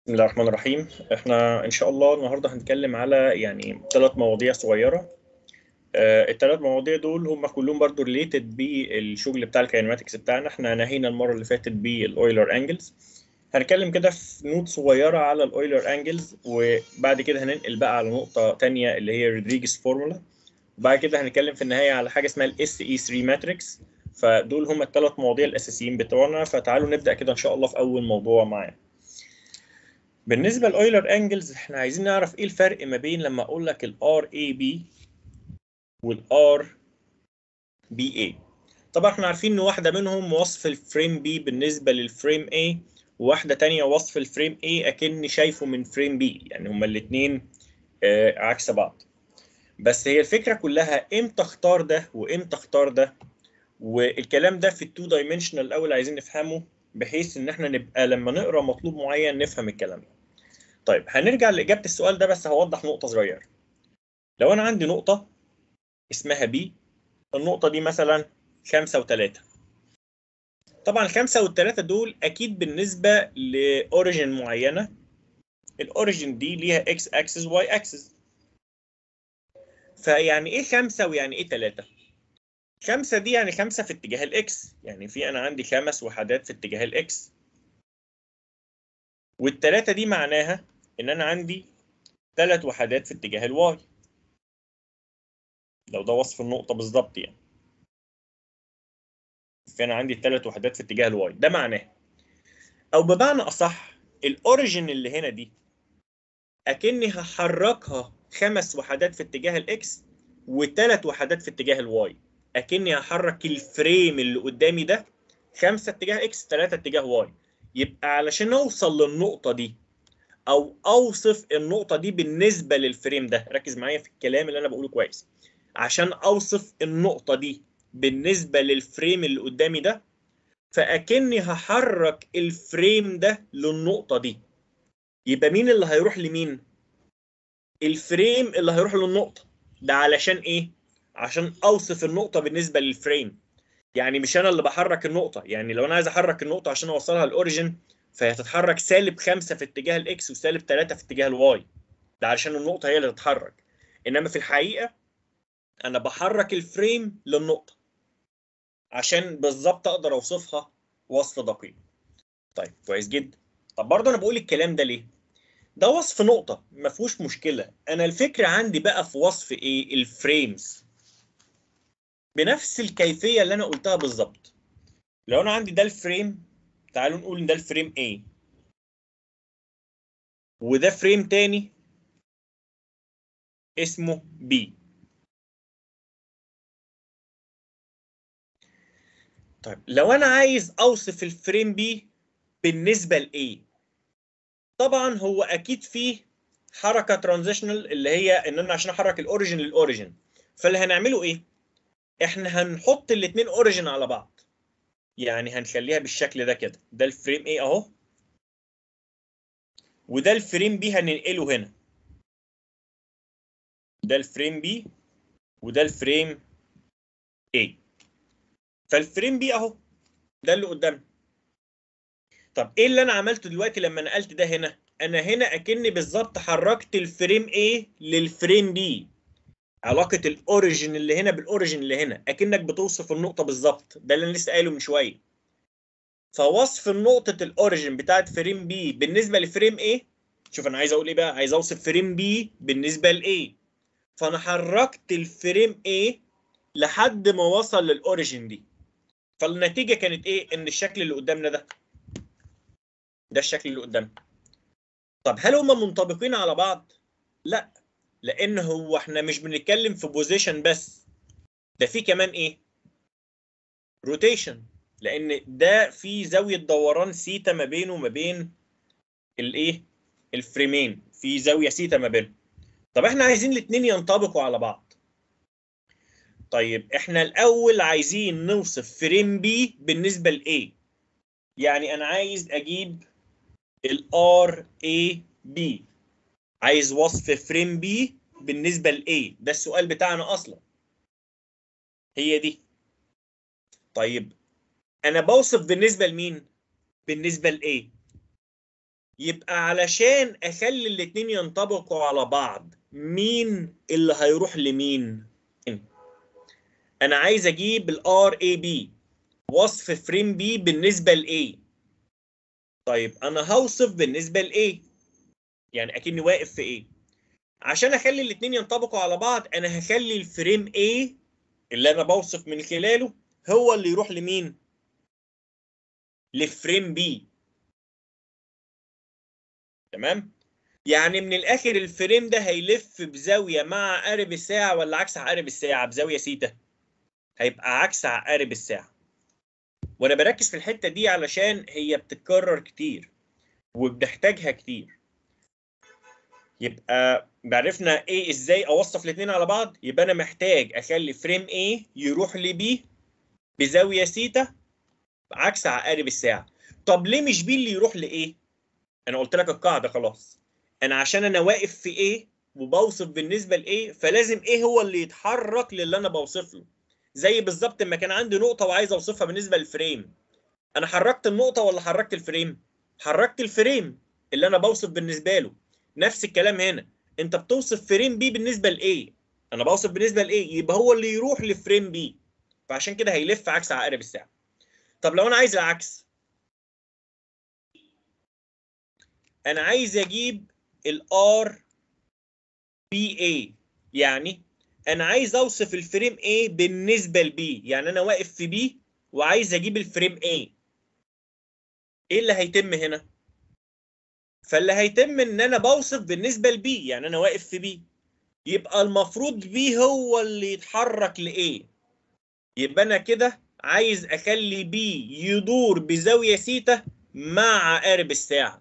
بسم الله الرحمن الرحيم احنا ان شاء الله النهارده هنتكلم على يعني ثلاث مواضيع صغيره آه الثلاث مواضيع دول هم كلهم برضو ريليتد بالشغل بتاع الكاينماتكس بتاعنا احنا نهينا المره اللي فاتت بالاويلر انجلز هنتكلم كده في نوت صغيره على الاويلر انجلز وبعد كده هننقل بقى على نقطه ثانيه اللي هي رودريجز فورمولا وبعد كده هنتكلم في النهايه على حاجه اسمها الاس اي 3 ماتريكس فدول هم الثلاث مواضيع الاساسيين بتوعنا فتعالوا نبدا كده ان شاء الله في اول موضوع معانا بالنسبه لاويلر انجلز احنا عايزين نعرف ايه الفرق ما بين لما اقول لك الار اي بي والار بي اي طبعا احنا عارفين ان واحده منهم وصف الفريم بي بالنسبه للفريم A وواحده تانية وصف الفريم A اكني شايفه من فريم B يعني هما الاثنين آه عكس بعض بس هي الفكره كلها امتى اختار ده وامتى اختار ده والكلام ده في التو دايمنشنال الاول عايزين نفهمه بحيث ان احنا نبقى لما نقرا مطلوب معين نفهم الكلام ده طيب هنرجع لاجابه السؤال ده بس هوضح نقطه صغيره لو انا عندي نقطه اسمها بي النقطه دي مثلا خمسة وثلاثة طبعا الخمسة والثلاثة دول أكيد بالنسبة لأوريجين معينة الأوريجين دي ليها إكس أكسس واي أكسس فيعني إيه خمسة ويعني إيه ثلاثة؟ خمسة دي يعني خمسة في اتجاه الإكس يعني في أنا عندي خمس وحدات في اتجاه الإكس والثلاثة دي معناها إن أنا عندي ثلاث وحدات في اتجاه الواي لو ده وصف النقطة بالظبط يعني فانا عندي ثلاث وحدات في اتجاه الواي ده معناه او بمعنى اصح الاوريجن اللي هنا دي اكني هحركها خمس وحدات في اتجاه الاكس وثلاث وحدات في اتجاه الواي اكني هحرك الفريم اللي قدامي ده خمسه اتجاه اكس ثلاثه اتجاه واي يبقى علشان اوصل للنقطه دي او اوصف النقطه دي بالنسبه للفريم ده ركز معايا في الكلام اللي انا بقوله كويس عشان اوصف النقطه دي بالنسبة للفريم اللي قدامي ده فأكني هحرك الفريم ده للنقطة دي يبقى مين اللي هيروح لمين؟ الفريم اللي هيروح للنقطة ده علشان إيه؟ عشان أوصف النقطة بالنسبة للفريم يعني مش أنا اللي بحرك النقطة يعني لو أنا عايز أحرك النقطة عشان أوصلها للأوريجن فهي هتتحرك سالب خمسة في اتجاه الإكس وسالب ثلاثة في اتجاه الواي ده علشان النقطة هي اللي تتحرك إنما في الحقيقة أنا بحرك الفريم للنقطة عشان بالظبط اقدر اوصفها وصف دقيق. طيب كويس جدا. طب برضه انا بقول الكلام ده ليه؟ ده وصف نقطة ما فيهوش مشكلة، أنا الفكرة عندي بقى في وصف إيه؟ الفريمز. بنفس الكيفية اللي أنا قلتها بالظبط. لو أنا عندي ده الفريم تعالوا نقول إن ده الفريم A. وده فريم تاني اسمه B. طيب لو انا عايز اوصف الفريم بي بالنسبه لايه طبعا هو اكيد فيه حركه ترانزيشنال اللي هي ان انا عشان احرك الاوريجن للاوريجن فاللي هنعمله ايه احنا هنحط الاثنين اوريجن على بعض يعني هنخليها بالشكل ده كده ده الفريم ايه اهو وده الفريم بي هننقله هنا ده الفريم بي وده الفريم A فالفريم بي اهو ده اللي قدامنا طب ايه اللي انا عملته دلوقتي لما نقلت ده هنا انا هنا اكني بالظبط حركت الفريم A للفريم B علاقه الاوريجن اللي هنا بالاوريجن اللي هنا اكنك بتوصف النقطه بالظبط ده اللي انا لسه قايله من شويه فوصف نقطه الاوريجن بتاعت فريم B بالنسبه لفريم A شوف انا عايز اقول ايه بقى عايز اوصف فريم B بالنسبه ل A فانا حركت الفريم A لحد ما وصل للاوريجن دي فالنتيجه كانت ايه ان الشكل اللي قدامنا ده ده الشكل اللي قدامنا طب هل هما منطبقين على بعض لا لان هو احنا مش بنتكلم في بوزيشن بس ده في كمان ايه روتيشن لان ده في زاويه دوران سيتا ما بينه وما بين الايه الفريمين في زاويه سيتا ما بينهم طب احنا عايزين الاثنين ينطبقوا على بعض طيب احنا الاول عايزين نوصف فريم بي بالنسبه لايه يعني انا عايز اجيب الار اي بي عايز وصف فريم بي بالنسبه لايه ده السؤال بتاعنا اصلا هي دي طيب انا بوصف بالنسبه لمين بالنسبه لايه يبقى علشان اخلي الاتنين ينطبقوا على بعض مين اللي هيروح لمين انا عايز اجيب الار اي بي وصف فريم بي بالنسبه لايه طيب انا هوصف بالنسبه لايه يعني اكني واقف في ايه عشان اخلي الاثنين ينطبقوا على بعض انا هخلي الفريم A اللي انا بوصف من خلاله هو اللي يروح لمين لفريم B تمام يعني من الاخر الفريم ده هيلف بزاويه مع عقارب الساعه ولا عكس عقارب الساعه بزاويه سيتا هيبقى عكس عقارب الساعه وانا بركز في الحته دي علشان هي بتتكرر كتير وبنحتاجها كتير يبقى عرفنا ايه ازاي اوصف الاثنين على بعض يبقى انا محتاج اخلي فريم A يروح ل B بزاويه سيتا عكس عقارب الساعه طب ليه مش B اللي يروح لايه انا قلت لك القاعده خلاص انا عشان انا واقف في A وبوصف بالنسبه لايه فلازم ايه هو اللي يتحرك للي انا بوصف له زي بالظبط لما كان عندي نقطه وعايز اوصفها بالنسبه للفريم انا حركت النقطه ولا حركت الفريم حركت الفريم اللي انا بوصف بالنسبه له نفس الكلام هنا انت بتوصف فريم بي بالنسبه لايه انا بوصف بالنسبه لايه يبقى هو اللي يروح لفريم بي فعشان كده هيلف عكس عقارب الساعه طب لو انا عايز العكس انا عايز اجيب الار بي اي يعني انا عايز اوصف الفريم A بالنسبه لبي يعني انا واقف في بي وعايز اجيب الفريم A ايه اللي هيتم هنا فاللي هيتم ان انا بوصف بالنسبه لبي يعني انا واقف في بي يبقى المفروض بي هو اللي يتحرك لايه يبقى انا كده عايز اخلي بي يدور بزاويه سيتا مع عقارب الساعه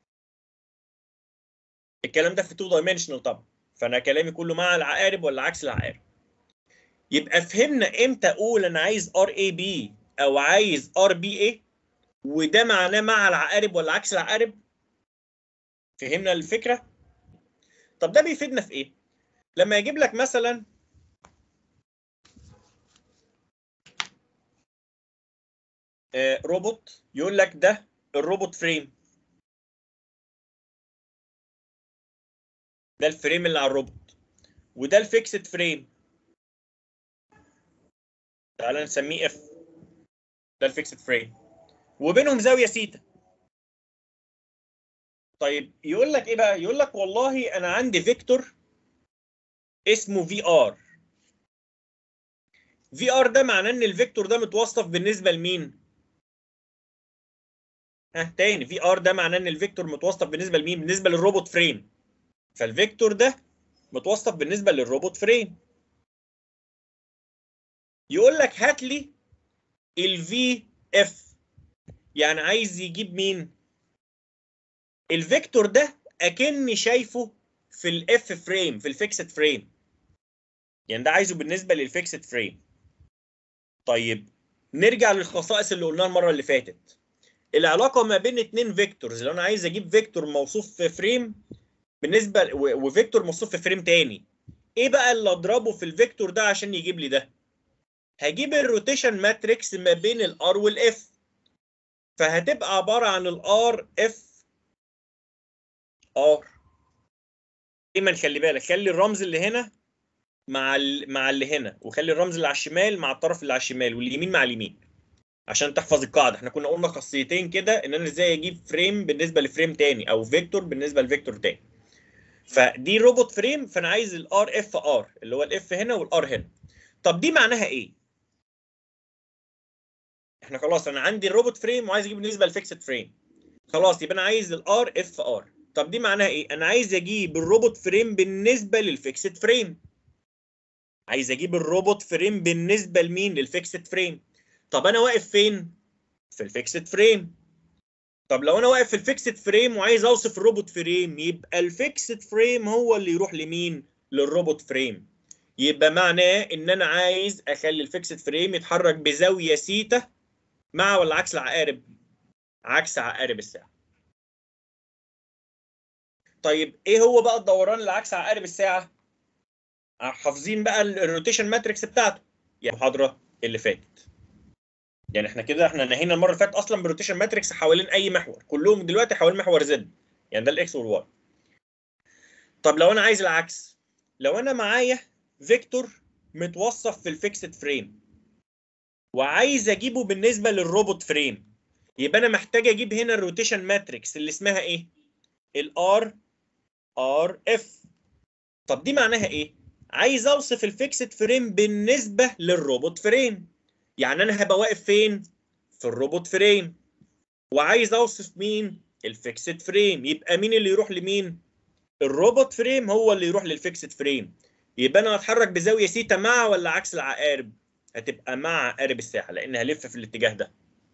الكلام ده في 2 دايمنشنال طبعا فانا كلامي كله مع العقارب ولا عكس العقارب يبقى فهمنا امتى اقول انا عايز ار اي بي او عايز ار بي اي وده معناه مع العقارب ولا عكس العقارب فهمنا الفكره طب ده بيفيدنا في ايه لما يجيب لك مثلا آه، روبوت يقول لك ده الروبوت فريم ده الفريم اللي على الروبوت وده الفيكسد فريم تعالى نسميه اف ده الفيكسد فريم وبينهم زاويه سيتا طيب يقول لك ايه بقى يقول لك والله انا عندي فيكتور اسمه في ار في ار ده معناه ان الفيكتور ده متوصف بالنسبه لمين ها تاني في ار ده معناه ان الفيكتور متوصف بالنسبه لمين بالنسبه للروبوت فريم فالفيكتور ده متوصف بالنسبه للروبوت فريم يقول لك هات لي الفي اف يعني عايز يجيب مين الفيكتور ده اكني شايفه في الاف فريم في الفيكسد فريم يعني ده عايزه بالنسبه للفيكسد فريم طيب نرجع للخصائص اللي قلناها المره اللي فاتت العلاقه ما بين اتنين فيكتورز لو انا عايز اجيب فيكتور موصوف في فريم بالنسبه و- وفيكتور موصوف في فريم تاني ايه بقى اللي اضربه في الفيكتور ده عشان يجيب لي ده هجيب الروتيشن ماتريكس ما بين الار والاف فهتبقى عباره عن الار اف ار دايما خلي بالك خلي الرمز اللي هنا مع ال... مع اللي هنا وخلي الرمز اللي على الشمال مع الطرف اللي على الشمال واليمين مع اليمين عشان تحفظ القاعده احنا كنا قلنا خاصيتين كده ان انا ازاي اجيب فريم بالنسبه لفريم تاني او فيكتور بالنسبه لفيكتور تاني فدي روبوت فريم فانا عايز الار اف ار اللي هو الاف هنا والار هنا طب دي معناها ايه احنا خلاص انا عندي الروبوت فريم وعايز اجيب بالنسبه للفيكسد فريم خلاص يبقى انا عايز الار اف ار طب دي معناها ايه انا عايز اجيب الروبوت فريم بالنسبه للفيكسد فريم عايز اجيب الروبوت فريم بالنسبه لمين للفيكسد فريم طب انا واقف فين في الفيكسد فريم طب لو انا واقف في الفيكسد فريم وعايز اوصف الروبوت فريم يبقى الفيكسد فريم هو اللي يروح لمين للروبوت فريم يبقى معناه ان انا عايز اخلي الفيكسد فريم يتحرك بزاويه سيتا مع ولا عكس العقارب عكس عقارب الساعه طيب ايه هو بقى الدوران اللي عكس عقارب الساعه حافظين بقى الروتيشن ماتريكس بتاعته يعني المحاضره اللي فاتت يعني احنا كده احنا نهينا المره اللي فاتت اصلا بالروتيشن ماتريكس حوالين اي محور كلهم دلوقتي حوالين محور زد يعني ده الاكس والواي طب لو انا عايز العكس لو انا معايا فيكتور متوصف في الفيكسد فريم وعايز اجيبه بالنسبه للروبوت فريم يبقى انا محتاج اجيب هنا الروتيشن ماتريكس اللي اسمها ايه الار ار اف طب دي معناها ايه عايز اوصف الفيكسد فريم بالنسبه للروبوت فريم يعني انا هبقى واقف فين في الروبوت فريم وعايز اوصف مين الفيكسد فريم يبقى مين اللي يروح لمين الروبوت فريم هو اللي يروح للفيكسد فريم يبقى انا هتحرك بزاويه سيتا مع ولا عكس العقارب هتبقى مع عقارب الساحه لان هلف في الاتجاه ده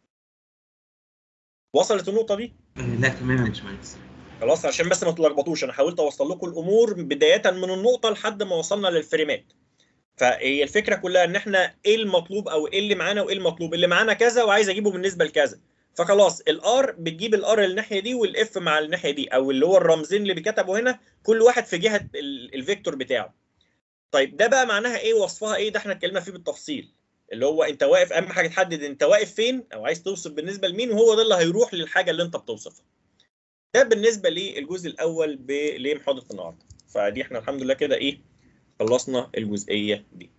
وصلت النقطه دي لا تمام يا باشمهندس خلاص عشان بس ما تلخبطوش انا حاولت اوصل لكم الامور بدايه من النقطه لحد ما وصلنا للفريمات فهي الفكره كلها ان احنا ايه المطلوب او ايه اللي معانا وايه المطلوب اللي معانا كذا وعايز اجيبه بالنسبه لكذا فخلاص الار بتجيب الار الناحيه دي والاف مع الناحيه دي او اللي هو الرمزين اللي بيكتبوا هنا كل واحد في جهه ال- الفيكتور بتاعه طيب ده بقى معناها ايه وصفها ايه ده احنا اتكلمنا فيه بالتفصيل اللي هو انت واقف اهم حاجه تحدد انت واقف فين او عايز توصف بالنسبه لمين وهو ده اللي هيروح للحاجه اللي انت بتوصفها ده بالنسبه للجزء الاول ب- لمحاضره النهارده فدي احنا الحمد لله كده ايه خلصنا الجزئيه دي